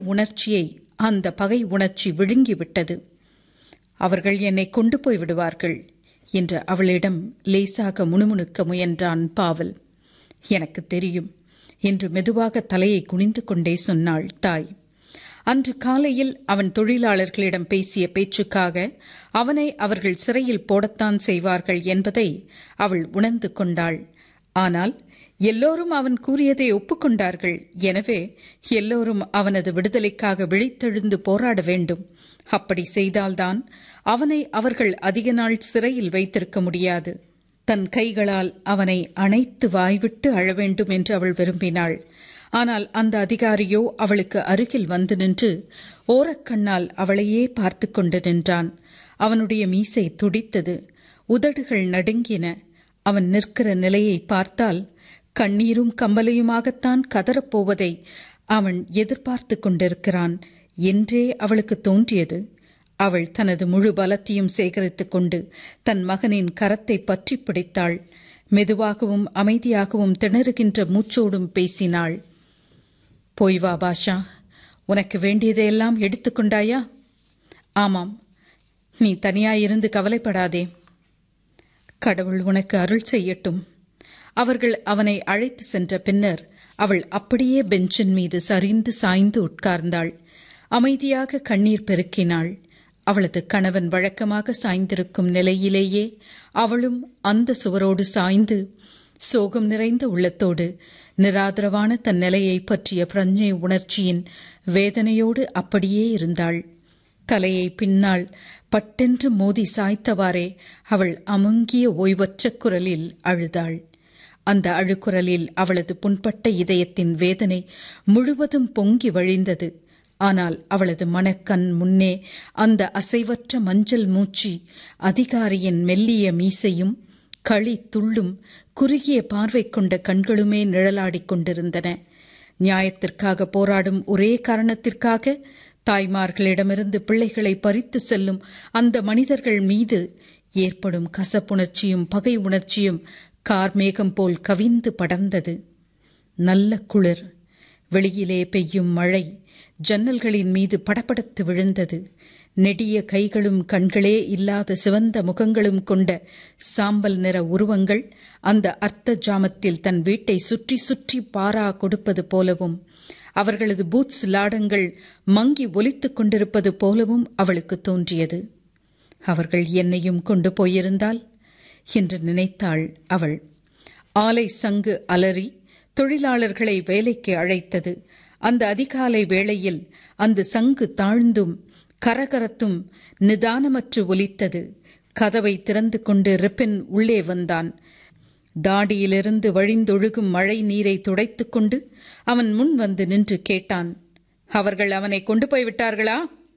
உணர்ச்சியை அந்த பகை உணர்ச்சி விழுங்கிவிட்டது அவர்கள் என்னை கொண்டு போய் விடுவார்கள் என்று அவளிடம் லேசாக முணுமுணுக்க முயன்றான் பாவல் எனக்கு தெரியும் என்று மெதுவாக தலையை குனிந்து கொண்டே சொன்னாள் தாய் அன்று காலையில் அவன் தொழிலாளர்களிடம் பேசிய பேச்சுக்காக அவனை அவர்கள் சிறையில் போடத்தான் செய்வார்கள் என்பதை அவள் உணர்ந்து கொண்டாள் ஆனால் எல்லோரும் அவன் கூறியதை ஒப்புக்கொண்டார்கள் எனவே எல்லோரும் அவனது விடுதலைக்காக விழித்தெழுந்து போராட வேண்டும் அப்படி செய்தால்தான் அவனை அவர்கள் அதிக நாள் சிறையில் வைத்திருக்க முடியாது தன் கைகளால் அவனை அணைத்து வாய்விட்டு அழ வேண்டும் என்று அவள் விரும்பினாள் ஆனால் அந்த அதிகாரியோ அவளுக்கு அருகில் வந்து நின்று ஓரக்கண்ணால் அவளையே பார்த்து கொண்டு நின்றான் அவனுடைய மீசை துடித்தது உதடுகள் நடுங்கின அவன் நிற்கிற நிலையை பார்த்தால் கண்ணீரும் கம்பலையுமாகத்தான் கதறப்போவதை அவன் எதிர்பார்த்து கொண்டிருக்கிறான் என்றே அவளுக்கு தோன்றியது அவள் தனது முழு பலத்தையும் சேகரித்துக் கொண்டு தன் மகனின் கரத்தை பற்றி பிடித்தாள் மெதுவாகவும் அமைதியாகவும் திணறுகின்ற மூச்சோடும் பேசினாள் போய் வா பாஷா உனக்கு வேண்டியதையெல்லாம் எடுத்துக்கொண்டாயா ஆமாம் நீ தனியாயிருந்து கவலைப்படாதே கடவுள் உனக்கு அருள் செய்யட்டும் அவர்கள் அவனை அழைத்து சென்ற பின்னர் அவள் அப்படியே பெஞ்சின் மீது சரிந்து சாய்ந்து உட்கார்ந்தாள் அமைதியாக கண்ணீர் பெருக்கினாள் அவளது கணவன் வழக்கமாக சாய்ந்திருக்கும் நிலையிலேயே அவளும் அந்த சுவரோடு சாய்ந்து சோகம் நிறைந்த உள்ளத்தோடு நிராதரவான தன் நிலையை பற்றிய பிரஞ்சை உணர்ச்சியின் வேதனையோடு அப்படியே இருந்தாள் தலையை பின்னால் பட்டென்று மோதி சாய்த்தவாறே அவள் அமுங்கிய ஓய்வற்ற குரலில் அழுதாள் அந்த அழுக்குரலில் அவளது புண்பட்ட இதயத்தின் வேதனை முழுவதும் பொங்கி வழிந்தது ஆனால் அவளது மனக்கண் முன்னே அந்த அசைவற்ற மஞ்சள் மூச்சி அதிகாரியின் மெல்லிய மீசையும் களி துள்ளும் குறுகிய பார்வை கொண்ட கண்களுமே நிழலாடிக் கொண்டிருந்தன நியாயத்திற்காக போராடும் ஒரே காரணத்திற்காக தாய்மார்களிடமிருந்து பிள்ளைகளை பறித்து செல்லும் அந்த மனிதர்கள் மீது ஏற்படும் கசப்புணர்ச்சியும் பகை உணர்ச்சியும் கார்மேகம் போல் கவிந்து படர்ந்தது நல்ல குளிர் வெளியிலே பெய்யும் மழை ஜன்னல்களின் மீது படபடத்து விழுந்தது நெடிய கைகளும் கண்களே இல்லாத சிவந்த முகங்களும் கொண்ட சாம்பல் நிற உருவங்கள் அந்த அர்த்த ஜாமத்தில் தன் வீட்டை சுற்றி சுற்றி பாரா கொடுப்பது போலவும் அவர்களது பூத்ஸ் லாடங்கள் மங்கி ஒலித்துக் கொண்டிருப்பது போலவும் அவளுக்கு தோன்றியது அவர்கள் என்னையும் கொண்டு போயிருந்தால் என்று நினைத்தாள் அவள் ஆலை சங்கு அலறி தொழிலாளர்களை வேலைக்கு அழைத்தது அந்த அதிகாலை வேளையில் அந்த சங்கு தாழ்ந்தும் கரகரத்தும் நிதானமற்று ஒலித்தது கதவை திறந்து கொண்டு ரிப்பின் உள்ளே வந்தான் தாடியிலிருந்து வழிந்தொழுகும் மழை நீரை துடைத்துக் கொண்டு அவன் முன் வந்து நின்று கேட்டான் அவர்கள் அவனை கொண்டு போய் விட்டார்களா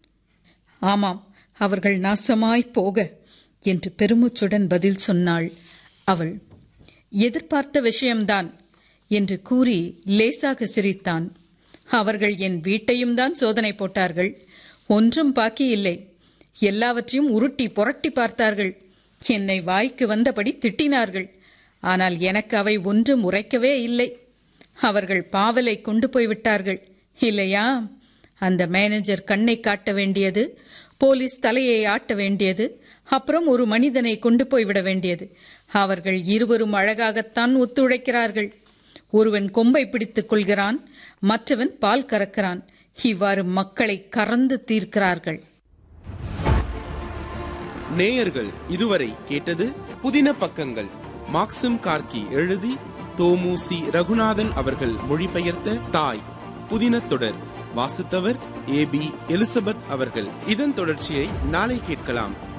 ஆமாம் அவர்கள் நாசமாய் போக என்று பெருமூச்சுடன் பதில் சொன்னாள் அவள் எதிர்பார்த்த விஷயம்தான் என்று கூறி லேசாக சிரித்தான் அவர்கள் என் வீட்டையும் தான் சோதனை போட்டார்கள் ஒன்றும் பாக்கி இல்லை எல்லாவற்றையும் உருட்டி புரட்டி பார்த்தார்கள் என்னை வாய்க்கு வந்தபடி திட்டினார்கள் ஆனால் எனக்கு அவை ஒன்றும் உரைக்கவே இல்லை அவர்கள் பாவலை கொண்டு போய்விட்டார்கள் இல்லையா அந்த மேனேஜர் கண்ணை காட்ட வேண்டியது போலீஸ் தலையை ஆட்ட வேண்டியது அப்புறம் ஒரு மனிதனை கொண்டு போய்விட வேண்டியது அவர்கள் இருவரும் அழகாகத்தான் ஒத்துழைக்கிறார்கள் ஒருவன் கொம்பை பிடித்துக் கொள்கிறான் மற்றவன் பால் கறக்கிறான் இவ்வாறு மக்களை கறந்து தீர்க்கிறார்கள் நேயர்கள் இதுவரை கேட்டது புதின பக்கங்கள் மாக்சிம் கார்கி எழுதி தோமுசி ரகுநாதன் அவர்கள் மொழிபெயர்த்த தாய் புதின தொடர் வாசித்தவர் ஏ பி எலிசபெத் அவர்கள் இதன் தொடர்ச்சியை நாளை கேட்கலாம்